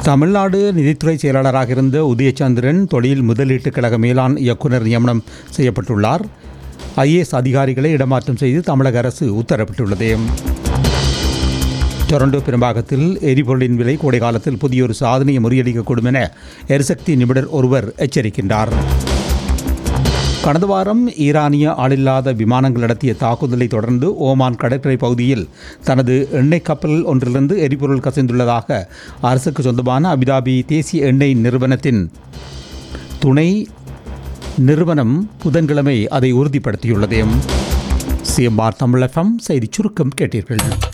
தமிழ்நாடு நிதித்துறை செயலாளராக இருந்த உதயச்சந்திரன் தொழில் முதலீட்டுக் கழக மேலாண் இயக்குனர் நியமனம் செய்யப்பட்டுள்ளார் ஐஏஎஸ் அதிகாரிகளை இடமாற்றம் செய்து தமிழக அரசு உத்தரவிட்டுள்ளது டொரண்டோ பெரும்பாகத்தில் எரிபொருளின் விலை கோடை காலத்தில் புதியொரு சாதனையை முறியடிக்கக்கூடும் என எரிசக்தி நிபுணர் ஒருவர் எச்சரிக்கின்றார் கடந்த வாரம் ஈரானிய ஆளில்லாத விமானங்கள் நடத்திய தாக்குதலை தொடர்ந்து ஓமான் கடற்கரை பகுதியில் தனது எண்ணெய் கப்பல் ஒன்றிலிருந்து எரிபொருள் கசிந்துள்ளதாக அரசுக்கு சொந்தமான அபிதாபி தேசிய எண்ணெய் நிறுவனத்தின் துணை நிறுவனம் புதன்கிழமை அதை உறுதிப்படுத்தியுள்ளது சிஎம்ஆர் தமிழ் எஃப்எம் செய்திச் சுருக்கம் கேட்டீர்கள்